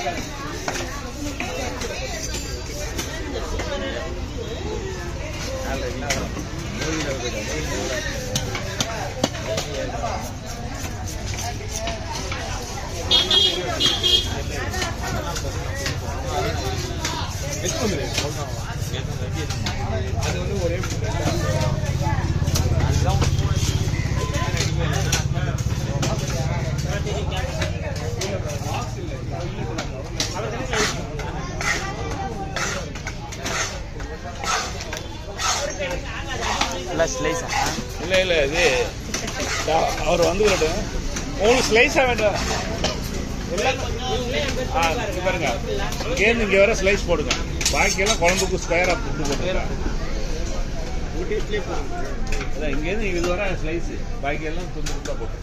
எல்லாம் ஸ்லைஸா இல்லை இல்லை இது தா- அவர் வந்து உங்களுக்கு ஸ்லைஸாக வேண்டாம் எல்லாம் ஆ இங்க பாருங்க இங்கேருந்து இங்கே வர ஸ்லைஸ் போடுங்க பாக்கியெல்லாம் குழம்புக்கு ஸ்கொயராக புட்டு போட்டுருங்க அதான் இங்கேருந்து இது வர ஸ்லைஸ் பாக்கியெல்லாம் துண்டு துண்டாக போட்டு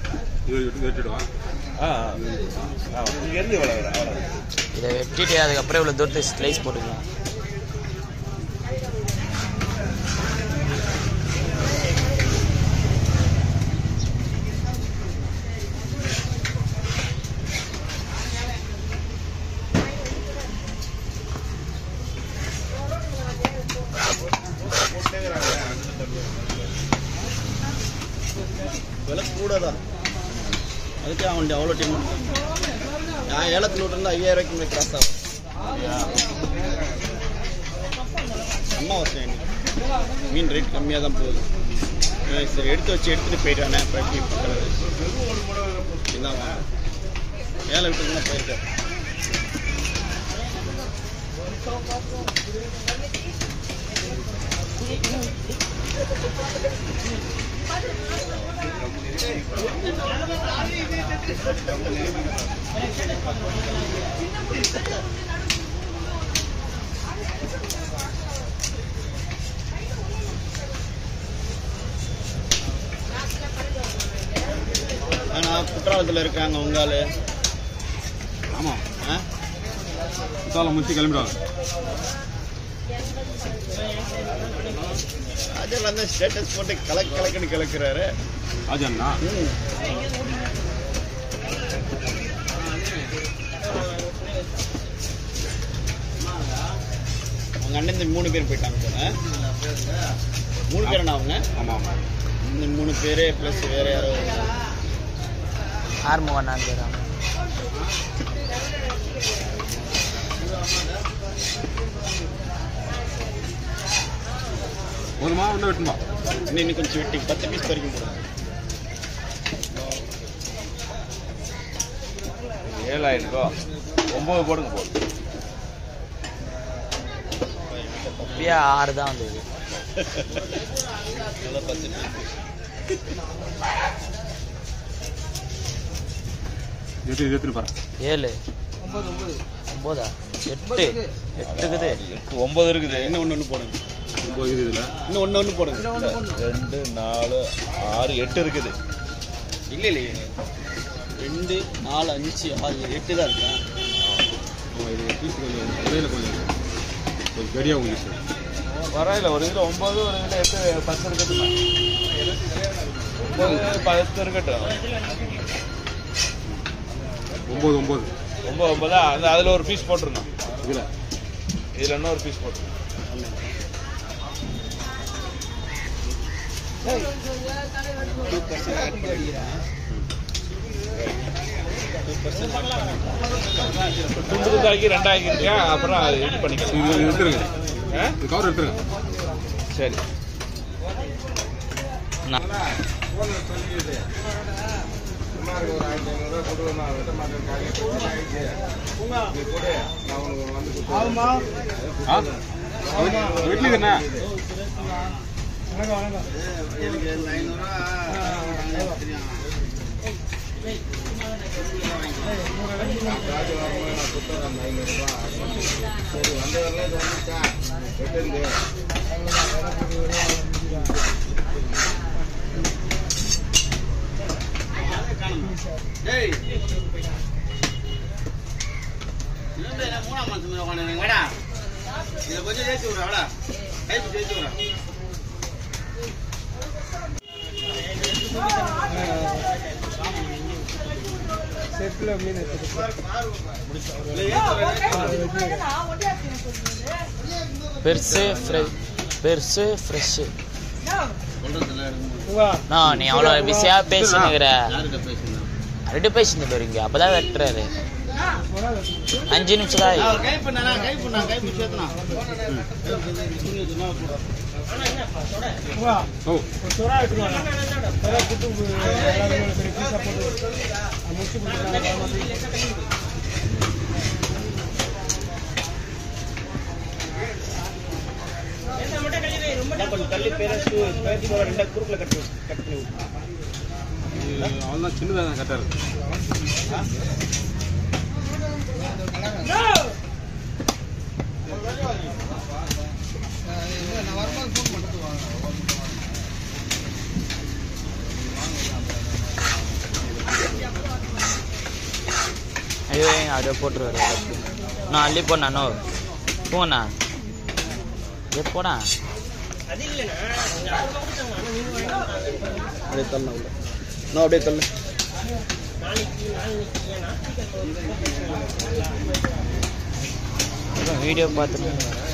ஆ ஆ. ஆ இங்கேருந்து இவ்வளோ வர அவ்வளோ இதை வெட்டிட்டு அதுக்கப்புறம் இவ்வளோ தூரத்துக்கு ஸ்லைஸ் போட்டுக்கலாம் விலை கூட தான் அதுக்கே அவன் அவ்வளோ டீம் நான் ஏலத்தில் விட்டுருந்தா ஐயாயிரம் ரூபாய்க்கு மேலே கிராஸ் ஆகும் அம்மா வசம் எனக்கு மீன் ரேட் கம்மியாக தான் போகுது அஹ் சரி எடுத்து வச்சு எடுத்துகிட்டு போயிட்டானே இப்போ எப்படி பண்ணுறது இதான் ஏழை விட்டுருந்தா போயிருக்காரு ஆனால் குற்றாலத்தில் இருக்காங்க உங்க ஆளு ஆமாம் ஆ குத்தாலம் முடிச்சு கிளம்பிடுவாங்க அதில் வந்து ஸ்டேட்டஸ் போட்டு கலக்கு கலக்குன்னு கலக்குறாரு ராஜாண்ணா ம். அவங்க அண்ணன் இந்த மூணு பேர் போயிட்டாங்க போல மூணு பேரண்ணா அவங்க ஆமாம் ஆமாம் இந்த மூணு பேரு ப்ளஸ் வேற யாரோ ஆறுமுகண்ணான்னு பேராங்க போதுமா இன்னும் வெட்டுமா இன்னும் இன்னும் கொஞ்சம் வெட்டி பத்து பீஸ் வரைக்கும் போடுங்க ஏழாயிரம் ரூபா ஒம்பது போடுங்க போதும் இப்பயே ஆறு தான் வந்தது நல்லா பத்து piece. எட்டு எட்டுன்னு பாரு ஏழு ஒம்போதா எட்டு எட்டுக்குது எட்டு ஒம்பது இருக்குது இன்னும் ஒன்று ஒன்று போடுங்க ஒம்பது இருக்குது இதில் இன்னும் ஒன்று ஒன்று போடுங்க ரெண்டு நாலு ஆறு எட்டு இருக்குது இல்லை இல்லையே ரெண்டு நாலு அஞ்சு ஆறு எட்டு தான் இருக்கா ஆமாம் இது பீஸ் கொஞ்சம் இடையில கொஞ்சம் கொஞ்சம் கடியாக உங்களுக்கு பரவாயில்ல ஒரு கிலோ ஒம்பது ஒரு கிலோ எட்டு பத்து இருக்கட்டும் ஒம்பது பத்து இருக்கட்டும் ஒம்பது ஒம்பது ஒம்பது ஒம்பதா அந்த அதில் ஒரு பீஸ் போட்டுருங்க இதில் இதில் இன்னொரு பீஸ் போட்டுருங்க டூ பர்சன்ட் ஆட் பண்ணிக்கிறேன் டூ பர்சன்ட் ஆட் பண்ணிக்கிறேன் துண்டு துண்டாக்கி ரெண்டாக்கிட்டியா அப்புறம் அது இது பண்ணிக்கலாம் இது இது எடுத்துருங்க ஆ? இது கவர் எடுத்துருங்க சரி நான் ஆ வெட்லி தானே எனக்கு ஐநூறுரூவா டேய் என்ன மூணாம் மாசம் உட்காந்து வாடா இதை கொஞ்சம் ஏற்றி விட்றா வாடா கை பிடிச்சி ஏற்றி விட்றா பெருசு ஃப்ரெஷ் பெருசு ஃப்ரெஷ்ஷு சொல்றதெல்லாம் எடுக்கும்போது நான் நீ அவ்வளோ பிஸியாக பேசினுக்கிற யார்கிட்ட பேசுனா ரெண்டு பேசிட்டு போயிருங்க அப்பதான் வெட்டுறாரு அஞ்சு நிமிஷம் தான் ஆகி. கை பண்ணா கை பண்ணா கை பண்ணி சேர்த்தனா ஓ கொஞ்சம் தள்ளி பேரஸ்ட் பேசி போற ரெண்டு குரூப்ல கட் கட் பண்ணி விட்டு அவன் சின்னதாக தான் கரெக்டாக இருக்கு ஐயோ அப்படியே போட்டுருவாரு நான் அள்ளி போனானோ போண்ணா எப்போடா அப்படியே தள்ள உள்ள நான் அப்படியே தள்ள வீடியோ பார்த்துட்டு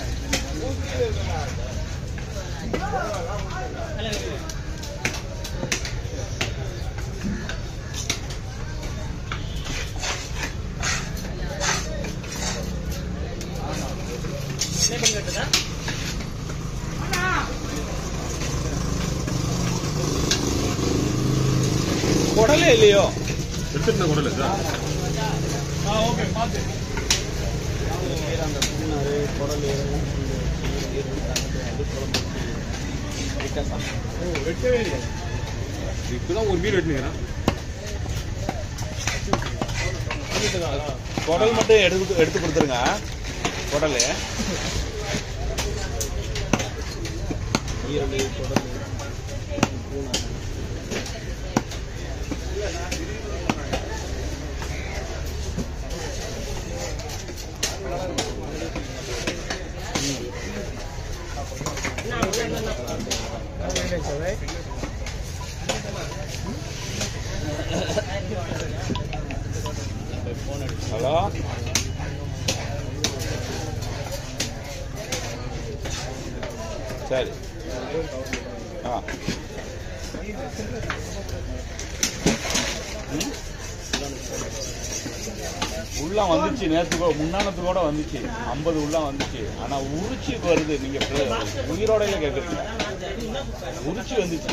குடலே இல்லையோ எடுத்துட்டு கூட இல்லை சார் இப்பதான் ஒரு மீன் வெட்டினுக்கிறேன் குடல் மட்டும் எடுத்து எடுத்து கொடுத்துருங்க குடல் ஹலோ சரி ஆ ம்? உள்ளம் வந்துச்சு நேற்று கூட முன்னானத்து கூட வந்துச்சு ஐம்பது உள்ளம் வந்துச்சு ஆனா உரிச்சி வருது நீங்க பு- உயிரோடையில கேட்குறீங்க உரிச்சி வந்துச்சு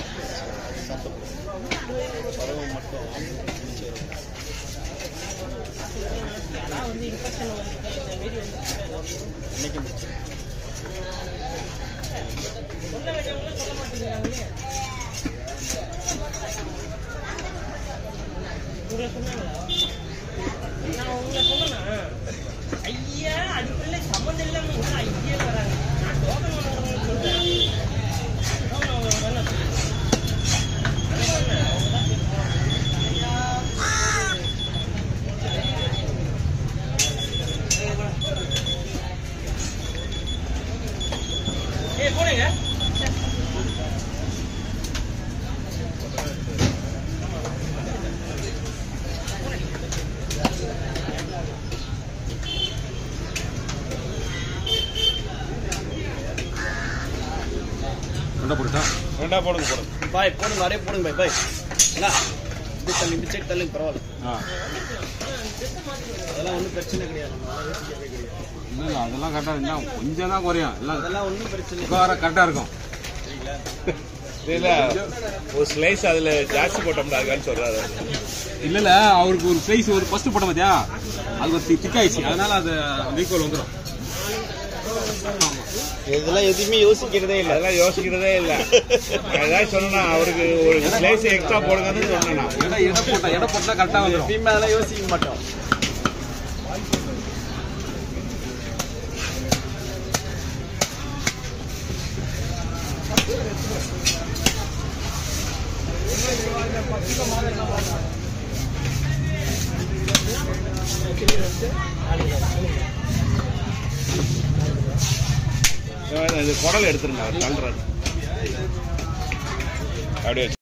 ரெண்டா போட்டுட்டா ரெண்டா போடுங்க போடுங்க பாய் போடுங்க நிறைய போடுங்க பாய் பாய் என்ன இப்படி தள்ளி இப்படி சைடு தள்ளுங்க பரவாயில்ல ஆ அதெல்லாம் ஒன்றும் பிரச்சனை கிடையாது நம்ம யோசிக்கவே கிடையாது இல்லை இல்லை அதெல்லாம் கரெக்டாக இருந்தா கொஞ்சம் தான் குறையும் எல்லாம் அதெல்லாம் ஒன்றும் பிரச்சனை இல்லை உட்கார கரெக்டாக இருக்கும் இல்ல ஒரு ஸ்லைஸ் அதுல ஜாஸ்தி போட்டோம்னா அதுக்கான்னு சொல்றாரு இல்ல இல்ல அவருக்கு ஒரு சைஸ் ஒரு ஃபர்ஸ்ட் போட்ட பாத்தியா அது ஒரு திக் ஆயிடுச்சு அதனால அது வீக்கோல் வந்துடும் இதெல்லாம் எதுவுமே யோசிக்கிறதே இல்லை அதெல்லாம் யோசிக்கிறதே இல்ல நான் ஏதாவது சொன்னா அவருக்கு ஒரு ஸ்லைஸ் எக்ஸ்ட்ரா போடுங்கன்னு சொன்னேன் நான். எடை எடை போட்டா எடை போட்டா கரெக்டாக வந்துடும் எப்பயுமே அதெல்லாம் யோசிக்க மாட்டோம் இது குடல் எடுத்துருங்க அவர் தள்ளுறாரு அப்படியே வச்சு.